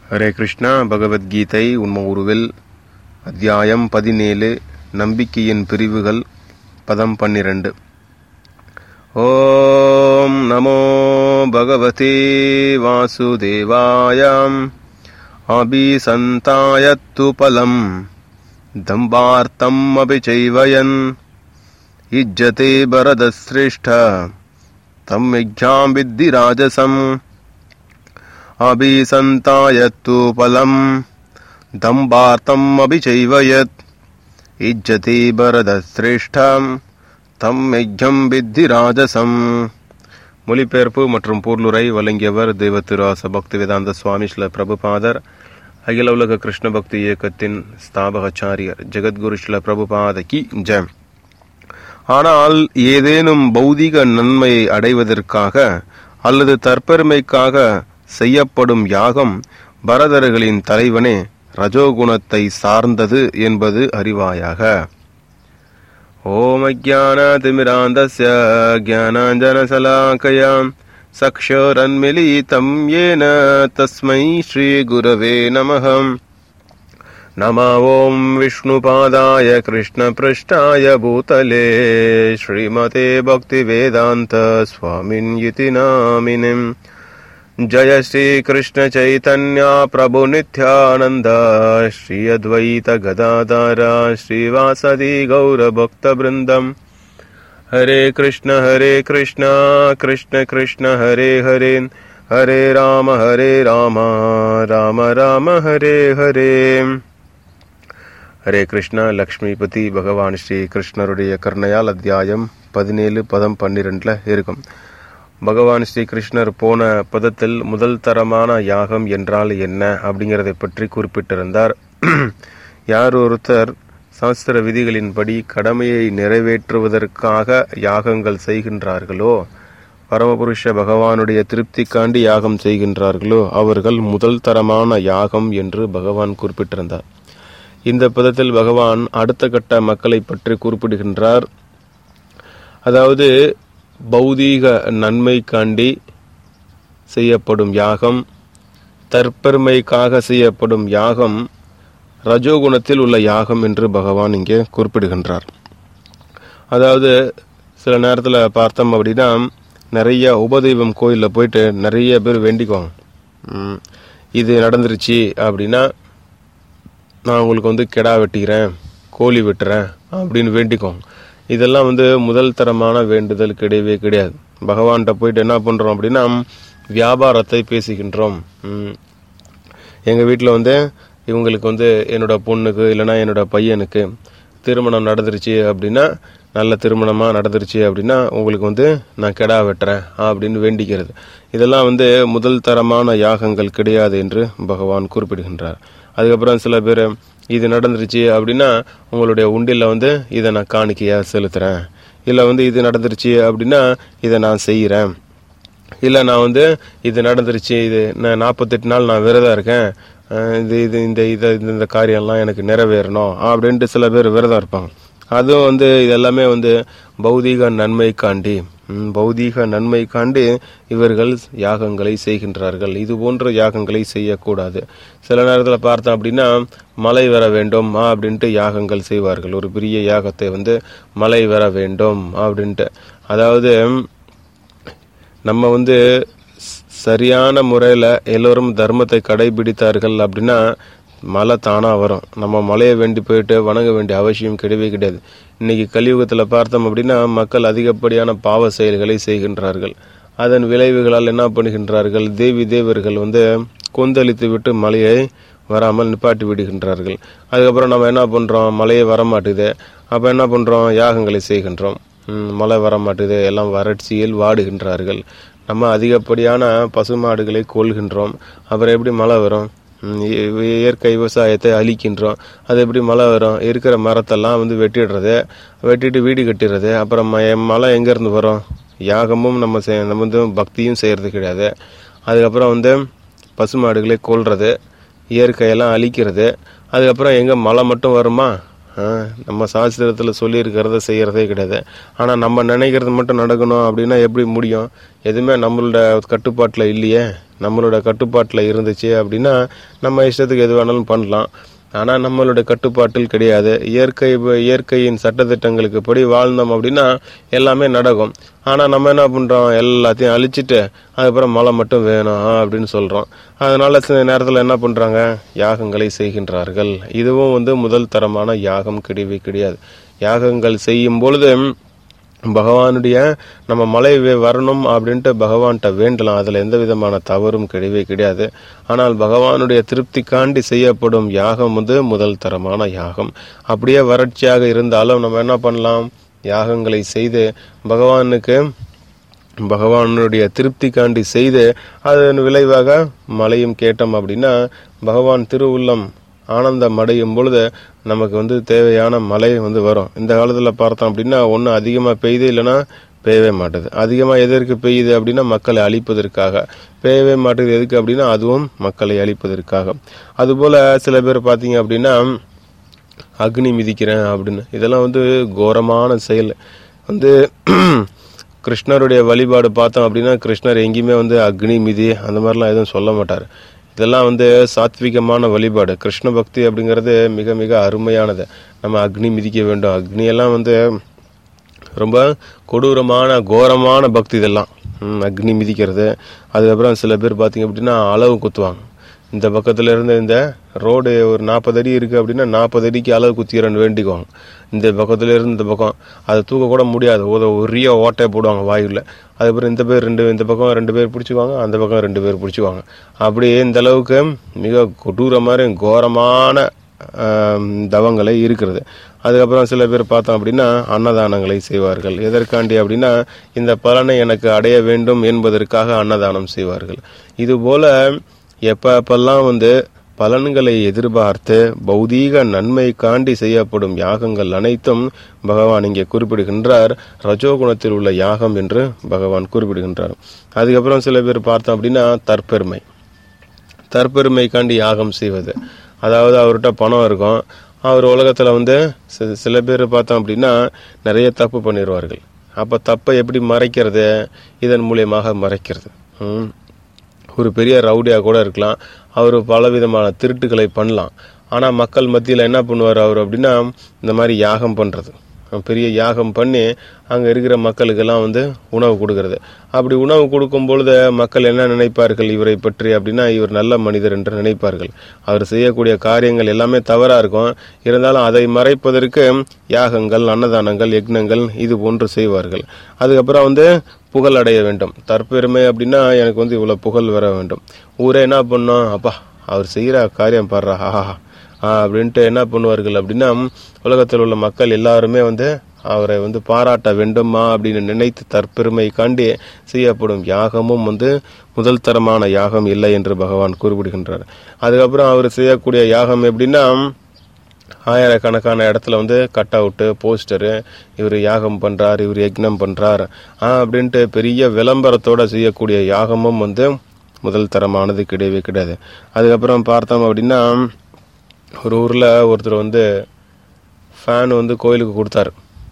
ஹரே கிருஷ்ணா பகவத்கீதை உண்ம உருவில் அத்தியாயம் பதினேழு நம்பிக்கையின் பிரிவுகள் பதம் பன்னிரண்டு ஓம் நமோ பகவதே வாசுதேவாயாம் அபிசந்தாயத்து பலம் தம்பார்த்தம் அபிச்சைவயன் இஜ்ஜதே பரதஸ்ரேஷ்ட தம் யஜ்ஞாம் வித்தி ராஜசம் अभिसन्तायत्तु फलम् दम्बार्तम् अभिचैवयत् इज्जति பரதஸ்ரேஷ்டம் தம் யஜ்யம் வித்தி ராஜசம் மொழிபெயர்ப்பு மற்றும் பொருளுரை வழங்கியவர் தெய்வத்திராச பக்தி வேதாந்த சுவாமி ஸ்ல பிரபுபாதர் அகில உலக கிருஷ்ண பக்தி இயக்கத்தின் ஸ்தாபகாச்சாரியர் ஜெகத்குரு ஸ்ல பிரபுபாத கி ஜெயம் ஆனால் ஏதேனும் பௌதிக நன்மையை அடைவதற்காக அல்லது தற்பெருமைக்காக செய்யப்படும் யாகம் பரதர்களின் தலைவனே ரஜோகுணத்தை சார்ந்தது என்பது அறிவாயாக ஓம் அஜானதிமிராந்தஸ்ய ஜானாஞ்சனசலாக்கயாம் சக்ஷோரன்மிலிதம் ஏன தஸ்மை ஸ்ரீகுரவே நமகம் नम ॐ विष्णुपादाय कृष्णपृष्ठाय भूतले श्रीमते भक्तिवेदान्त स्वामिन् इति नामिनिम् जय श्रीकृष्णचैतन्या प्रभुनित्यानन्द श्री अद्वैत गदाधर श्रीवासदि गौरभक्तवृन्दम् हरे कृष्ण हरे कृष्ण कृष्ण कृष्ण हरे हरे हरे राम हरे राम राम राम हरे हरे ஹரே கிருஷ்ணா லக்ஷ்மிபதி பகவான் ஸ்ரீ கிருஷ்ணருடைய கருணையால் அத்தியாயம் பதினேழு பதம் பன்னிரெண்டில் இருக்கும் பகவான் ஸ்ரீ கிருஷ்ணர் போன பதத்தில் முதல் தரமான யாகம் என்றால் என்ன அப்படிங்கிறதை பற்றி குறிப்பிட்டிருந்தார் யார் ஒருத்தர் சாஸ்திர விதிகளின்படி கடமையை நிறைவேற்றுவதற்காக யாகங்கள் செய்கின்றார்களோ பரமபுருஷ பகவானுடைய திருப்திக்காண்டி யாகம் செய்கின்றார்களோ அவர்கள் முதல் தரமான யாகம் என்று பகவான் குறிப்பிட்டிருந்தார் இந்த பதத்தில் பகவான் அடுத்த கட்ட மக்களை பற்றி குறிப்பிடுகின்றார் அதாவது பௌதீக நன்மைக்காண்டி செய்யப்படும் யாகம் தற்பெருமைக்காக செய்யப்படும் யாகம் ரஜோகுணத்தில் உள்ள யாகம் என்று பகவான் இங்கே குறிப்பிடுகின்றார் அதாவது சில நேரத்தில் பார்த்தோம் அப்படின்னா நிறைய உபதெய்வம் கோயிலில் போயிட்டு நிறைய பேர் வேண்டிக்குவாங்க இது நடந்துருச்சு அப்படின்னா நான் உங்களுக்கு வந்து கெடா வெட்டிக்கிறேன் கோழி வெட்டுறேன் அப்படின்னு வேண்டிக்கோங்க இதெல்லாம் வந்து முதல் தரமான வேண்டுதல் கிடையவே கிடையாது பகவான்கிட்ட போயிட்டு என்ன பண்ணுறோம் அப்படின்னா வியாபாரத்தை பேசுகின்றோம் எங்கள் வீட்டில் வந்து இவங்களுக்கு வந்து என்னோட பொண்ணுக்கு இல்லைனா என்னோட பையனுக்கு திருமணம் நடந்துருச்சு அப்படின்னா நல்ல திருமணமாக நடந்துருச்சு அப்படின்னா உங்களுக்கு வந்து நான் கெடா வெட்டுறேன் அப்படின்னு வேண்டிக்கிறது இதெல்லாம் வந்து முதல் தரமான யாகங்கள் கிடையாது என்று பகவான் குறிப்பிடுகின்றார் அதுக்கப்புறம் சில பேர் இது நடந்துருச்சு அப்படின்னா உங்களுடைய உண்டியில் வந்து இதை நான் காணிக்கையாக செலுத்துகிறேன் இல்லை வந்து இது நடந்துருச்சு அப்படின்னா இதை நான் செய்கிறேன் இல்லை நான் வந்து இது நடந்துருச்சு இது நான் நாற்பத்தெட்டு நாள் நான் விரதம் இருக்கேன் இது இது இந்த இதை இந்த காரியம்லாம் எனக்கு நிறைவேறணும் அப்படின்ட்டு சில பேர் விரதம் இருப்பாங்க அதுவும் வந்து இதெல்லாமே வந்து பௌதீக நன்மைக்காண்டி பௌதீக நன்மைக்காண்டி இவர்கள் யாகங்களை செய்கின்றார்கள் இது போன்ற யாகங்களை செய்யக்கூடாது சில நேரத்தில் பார்த்தோம் அப்படின்னா மழை வர வேண்டும் அப்படின்ட்டு யாகங்கள் செய்வார்கள் ஒரு பெரிய யாகத்தை வந்து மழை வர வேண்டும் அப்படின்ட்டு அதாவது நம்ம வந்து சரியான முறையில் எல்லோரும் தர்மத்தை கடைபிடித்தார்கள் அப்படின்னா மழை தானாக வரும் நம்ம மழையை வேண்டி போயிட்டு வணங்க வேண்டிய அவசியம் கிடையவே கிடையாது இன்னைக்கு கலியுகத்தில் பார்த்தோம் அப்படின்னா மக்கள் அதிகப்படியான பாவ செயல்களை செய்கின்றார்கள் அதன் விளைவுகளால் என்ன பண்ணுகின்றார்கள் தேவி தேவர்கள் வந்து கொந்தளித்து விட்டு மழையை வராமல் நிப்பாட்டி விடுகின்றார்கள் அதுக்கப்புறம் நம்ம என்ன பண்ணுறோம் மழையே வரமாட்டுது அப்போ என்ன பண்ணுறோம் யாகங்களை செய்கின்றோம் மழை வரமாட்டுது எல்லாம் வறட்சியில் வாடுகின்றார்கள் நம்ம அதிகப்படியான பசுமாடுகளை கொள்கின்றோம் அப்புறம் எப்படி மழை வரும் இயற்கை விவசாயத்தை அழிக்கின்றோம் அது எப்படி மழை வரும் இருக்கிற மரத்தெல்லாம் வந்து வெட்டிடுறது வெட்டிட்டு வீடு கட்டிடுறது அப்புறம் மழை எங்கேருந்து வரும் யாகமும் நம்ம செய் நம்ம வந்து பக்தியும் செய்கிறது கிடையாது அதுக்கப்புறம் வந்து பசுமாடுகளை கொள்வது இயற்கையெல்லாம் அழிக்கிறது அதுக்கப்புறம் எங்கே மழை மட்டும் வருமா நம்ம சாஸ்திரத்தில் சொல்லியிருக்கிறத செய்கிறதே கிடையாது ஆனால் நம்ம நினைக்கிறது மட்டும் நடக்கணும் அப்படின்னா எப்படி முடியும் எதுவுமே நம்மளோட கட்டுப்பாட்டில் இல்லையே நம்மளோட கட்டுப்பாட்டில் இருந்துச்சு அப்படின்னா நம்ம இஷ்டத்துக்கு எது வேணாலும் பண்ணலாம் ஆனால் நம்மளோட கட்டுப்பாட்டில் கிடையாது இயற்கை இயற்கையின் சட்டத்திட்டங்களுக்கு படி வாழ்ந்தோம் அப்படின்னா எல்லாமே நடக்கும் ஆனால் நம்ம என்ன பண்ணுறோம் எல்லாத்தையும் அழிச்சிட்டு அதுக்கப்புறம் மழை மட்டும் வேணும் அப்படின்னு சொல்கிறோம் அதனால சில நேரத்தில் என்ன பண்ணுறாங்க யாகங்களை செய்கின்றார்கள் இதுவும் வந்து முதல் தரமான யாகம் கிடையவே கிடையாது யாகங்கள் செய்யும் பொழுது பகவானுடைய நம்ம மழை வே- வரணும் அப்படின்ட்டு பகவான்கிட்ட வேண்டலாம் அதில் எந்த விதமான தவறும் கிடையவே கிடையாது ஆனால் பகவானுடைய திருப்திக்காண்டி செய்யப்படும் யாகம் வந்து முதல் தரமான யாகம் அப்படியே வறட்சியாக இருந்தாலும் நம்ம என்ன பண்ணலாம் யாகங்களை செய்து பகவானுக்கு பகவானுடைய திருப்திக்காண்டி செய்து அதன் விளைவாக மழையும் கேட்டோம் அப்படின்னா பகவான் திருவுள்ளம் ஆனந்தம் அடையும் பொழுது நமக்கு வந்து தேவையான மழை வந்து வரும் இந்த காலத்தில் பார்த்தோம் அப்படின்னா ஒன்று அதிகமாக பெய்யுது இல்லைன்னா பெய்யவே மாட்டுது அதிகமாக எதற்கு பெய்யுது அப்படின்னா மக்களை அழிப்பதற்காக பெய்யவே மாட்டுது எதுக்கு அப்படின்னா அதுவும் மக்களை அழிப்பதற்காக அதுபோல் சில பேர் பார்த்தீங்க அப்படின்னா அக்னி மிதிக்கிறேன் அப்படின்னு இதெல்லாம் வந்து கோரமான செயல் வந்து கிருஷ்ணருடைய வழிபாடு பார்த்தோம் அப்படின்னா கிருஷ்ணர் எங்கேயுமே வந்து அக்னி மிதி அந்த மாதிரிலாம் எதுவும் சொல்ல மாட்டார் இதெல்லாம் வந்து சாத்விகமான வழிபாடு கிருஷ்ண பக்தி அப்படிங்கிறது மிக மிக அருமையானது நம்ம அக்னி மிதிக்க வேண்டும் அக்னியெல்லாம் வந்து ரொம்ப கொடூரமான கோரமான பக்தி இதெல்லாம் ம், அக்னி மிதிக்கிறது அதுக்கப்புறம் சில பேர் பார்த்தீங்க அப்படின்னா அளவு குத்துவாங்க இந்த பக்கத்துல இருந்து இந்த ரோடு ஒரு நாற்பது அடி இருக்கு அப்படின்னா நாற்பது அடிக்கு அளவு குத்திக்கிறேன்னு வேண்டிக்குவாங்க இந்த பக்கத்துல இருந்து இந்த பக்கம் அதை தூக்க கூட முடியாது ஒரு ஒரிய ஓட்டையை போடுவாங்க வாயுல அதுக்கப்புறம் இந்த பேர் ரெண்டு இந்த பக்கம் ரெண்டு பேர் பிடிச்சிக்குவாங்க அந்த பக்கம் ரெண்டு பேர் பிடிச்சிக்குவாங்க அப்படியே இந்த அளவுக்கு மிக கொடூர மாதிரி கோரமான ஆம், தவங்களை இருக்கிறது அதுக்கப்புறம் சில பேர் பார்த்தோம் அப்படின்னா அன்னதானங்களை செய்வார்கள் எதற்காண்டி அப்படின்னா இந்த பலனை எனக்கு அடைய வேண்டும் என்பதற்காக அன்னதானம் செய்வார்கள் இதுபோல எப்ப எப்பெல்லாம் வந்து பலன்களை எதிர்பார்த்து பௌதீக நன்மை காண்டி செய்யப்படும் யாகங்கள் அனைத்தும் பகவான் இங்கே குறிப்பிடுகின்றார் ரஜோகுணத்தில் உள்ள யாகம் என்று பகவான் குறிப்பிடுகின்றார் அதுக்கப்புறம் சில பேர் பார்த்தோம் அப்படின்னா தற்பெருமை தற்பெருமைக்காண்டி யாகம் செய்வது அதாவது அவர்கிட்ட பணம் இருக்கும் அவர் உலகத்தில் வந்து சி- சில பேர் பார்த்தோம் அப்படின்னா நிறைய தப்பு பண்ணிடுவார்கள் அப்போ தப்பை எப்படி மறைக்கிறது இதன் மூலியமாக மறைக்கிறது ம். ஒரு பெரிய ரவுடியாக கூட இருக்கலாம் அவர் பலவிதமான திருட்டுகளை பண்ணலாம் ஆனால் மக்கள் மத்தியில் என்ன பண்ணுவார் அவர் அப்படின்னா இந்த மாதிரி யாகம் பண்ணுறது பெரிய யாகம் பண்ணி அங்கே இருக்கிற மக்களுக்கெல்லாம் வந்து உணவு கொடுக்கறது அப்படி உணவு கொடுக்கும் பொழுது மக்கள் என்ன நினைப்பார்கள் இவரை பற்றி அப்படின்னா இவர் நல்ல மனிதர் என்று நினைப்பார்கள் அவர் செய்யக்கூடிய காரியங்கள் எல்லாமே தவறாக இருக்கும் இருந்தாலும் அதை மறைப்பதற்கு யாகங்கள் அன்னதானங்கள் யக்னங்கள் இது போன்று செய்வார்கள் அதுக்கப்புறம் வந்து புகழ் அடைய வேண்டும் தற்பெருமை அப்படின்னா எனக்கு வந்து இவ்வளோ புகழ் வர வேண்டும் ஊரே என்ன பண்ணோம் அப்பா அவர் செய்கிற காரியம் பாடுறா ஆஹா ஆ அப்படின்ட்டு என்ன பண்ணுவார்கள் அப்படின்னா உலகத்தில் உள்ள மக்கள் எல்லாருமே வந்து அவரை வந்து பாராட்ட வேண்டுமா அப்படின்னு நினைத்து தற்பெருமை காண்டி செய்யப்படும் யாகமும் வந்து முதல் தரமான யாகம் இல்லை என்று பகவான் குறிப்பிடுகின்றார் அதுக்கப்புறம் அவர் செய்யக்கூடிய யாகம் எப்படின்னா ஆயிரக்கணக்கான இடத்துல வந்து கட் அவுட்டு போஸ்டரு இவர் யாகம் பண்றார் இவர் யக்னம் பண்றார் ஆ அப்படின்ட்டு பெரிய விளம்பரத்தோட செய்யக்கூடிய யாகமும் வந்து முதல் தரமானது கிடையவே கிடையாது அதுக்கப்புறம் பார்த்தோம் அப்படின்னா ஒரு ஊரில் ஒருத்தர் வந்து ஃபேன் வந்து கோயிலுக்கு கொடுத்தாரு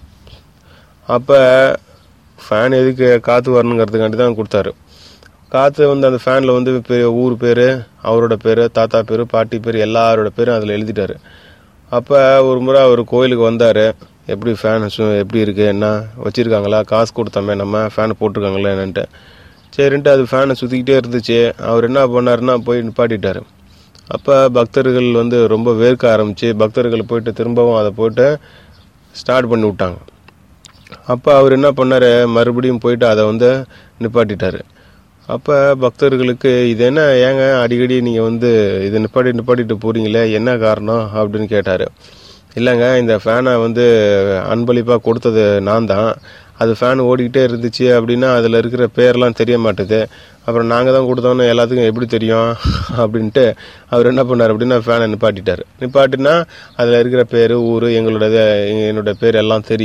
அப்போ ஃபேன் எதுக்கு காற்று வரணுங்கிறதுக்காண்டி தான் கொடுத்தாரு காற்று வந்து அந்த ஃபேனில் வந்து பெரிய ஊர் பேர் அவரோட பேர் தாத்தா பேர் பாட்டி பேர் எல்லாரோட பேரும் அதில் எழுதிட்டாரு அப்போ ஒரு முறை அவர் கோயிலுக்கு வந்தார் எப்படி ஃபேன் எப்படி இருக்கு என்ன வச்சுருக்காங்களா காசு கொடுத்தோமே நம்ம ஃபேன் போட்டிருக்காங்களா என்னன்ட்டு சரின்ட்டு அது ஃபேனை சுற்றிக்கிட்டே இருந்துச்சு அவர் என்ன பண்ணாருன்னா போய் நிப்பாட்டிட்டாரு அப்போ பக்தர்கள் வந்து ரொம்ப வேர்க்க ஆரம்பிச்சு பக்தர்கள் போயிட்டு திரும்பவும் அதை போயிட்டு ஸ்டார்ட் பண்ணி விட்டாங்க அப்போ அவர் என்ன பண்ணாரு மறுபடியும் போயிட்டு அதை வந்து நிப்பாட்டிட்டாரு அப்போ பக்தர்களுக்கு இது என்ன ஏங்க அடிக்கடி நீங்கள் வந்து இதை நிப்பாட்டி நிப்பாட்டிட்டு போறீங்களே என்ன காரணம் அப்படின்னு கேட்டார் இல்லைங்க இந்த ஃபேனை வந்து அன்பளிப்பாக கொடுத்தது நான் தான் அது ஃபேன் ஓடிக்கிட்டே இருந்துச்சு அப்படின்னா அதில் இருக்கிற பேர்லாம் தெரிய மாட்டுது அப்புறம் நாங்கள் தான் கொடுத்தோன்னு எல்லாத்துக்கும் எப்படி தெரியும் அப்படின்ட்டு அவர் என்ன பண்ணார் அப்படின்னா ஃபேனை நிப்பாட்டிட்டார் நிப்பாட்டினா அதில் இருக்கிற பேர் ஊர் எங்களோட இது- என்னோட பேர் எல்லாம் தெரியும்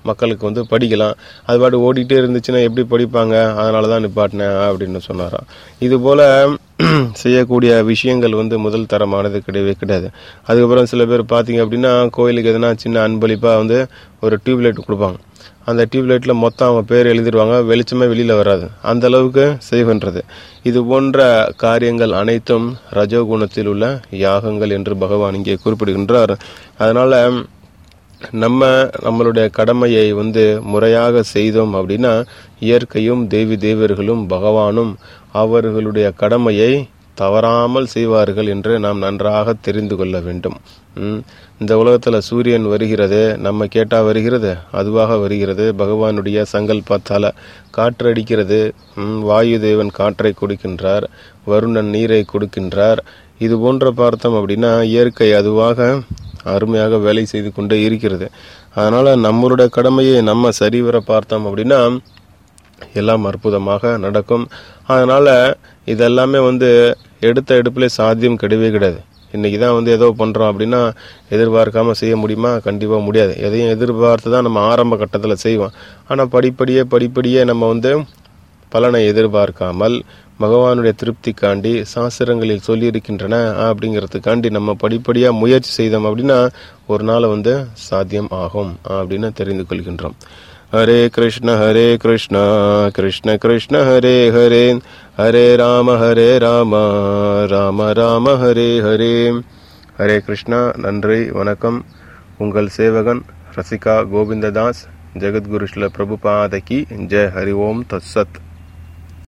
மக்களுக்கு வந்து படிக்கலாம் அது பாட்டு ஓடிட்டே இருந்துச்சுன்னா எப்படி படிப்பாங்க அதனால தான் நிப்பாட்டினேன் அப்படின்னு சொன்னாராம் இது போல செய்யக்கூடிய விஷயங்கள் வந்து முதல் தரமானது கிடையவே கிடையாது அதுக்கப்புறம் சில பேர் பார்த்தீங்க அப்படின்னா கோயிலுக்கு எதனா சின்ன அன்பளிப்பாக வந்து ஒரு டியூப்லைட் கொடுப்பாங்க அந்த டியூப்லைட்டில் மொத்தம் அவங்க பேர் எழுதிடுவாங்க வெளிச்சமே வெளியில் வராது அந்த அளவுக்கு செய்கின்றது இது போன்ற காரியங்கள் அனைத்தும் ரஜோகுணத்தில் உள்ள யாகங்கள் என்று பகவான் இங்கே குறிப்பிடுகின்றார் அதனால நம்ம நம்மளுடைய கடமையை வந்து முறையாக செய்தோம் அப்படின்னா இயற்கையும் தேவி தேவர்களும் பகவானும் அவர்களுடைய கடமையை தவறாமல் செய்வார்கள் என்று நாம் நன்றாக தெரிந்து கொள்ள வேண்டும் ம். இந்த உலகத்தில் சூரியன் வருகிறது நம்ம கேட்டா வருகிறது அதுவாக வருகிறது பகவானுடைய சங்கல்பத்தால காற்று அடிக்கிறது ம், வாயு தேவன் காற்றை கொடுக்கின்றார் வருணன் நீரை கொடுக்கின்றார் இது போன்ற பார்த்தோம் அப்படின்னா இயற்கை அதுவாக அருமையாக வேலை செய்து கொண்டே இருக்கிறது அதனால நம்மளுடைய கடமையை நம்ம சரிவர பார்த்தோம் அப்படின்னா எல்லாம் அற்புதமாக நடக்கும் அதனால இதெல்லாமே வந்து எடுத்த எடுப்பிலே சாத்தியம் கிடையவே கிடையாது இன்னைக்கு தான் வந்து ஏதோ பண்றோம் அப்படின்னா எதிர்பார்க்காம செய்ய முடியுமா கண்டிப்பா முடியாது எதையும் எதிர்பார்த்து தான் நம்ம ஆரம்ப கட்டத்தில் செய்வோம் ஆனா படிப்படியே படிப்படியே நம்ம வந்து பலனை எதிர்பார்க்காமல் பகவானுடைய திருப்திக்காண்டி சாஸ்திரங்களில் சொல்லியிருக்கின்றன அப்படிங்கிறதுக்காண்டி நம்ம படிப்படியாக முயற்சி செய்தோம் அப்படின்னா ஒரு நாள் வந்து சாத்தியம் ஆகும் அப்படின்னு தெரிந்து கொள்கின்றோம் ஹரே கிருஷ்ண ஹரே கிருஷ்ணா கிருஷ்ண கிருஷ்ண ஹரே ஹரே ஹரே ராம ஹரே ராம ராம ராம ஹரே ஹரே ஹரே கிருஷ்ணா நன்றி வணக்கம் உங்கள் சேவகன் ரசிகா கோவிந்ததாஸ் ஜெகத்குரு ஸ்ரீல பிரபுபாதகி ஜெய் ஹரி ஓம் தத்சத்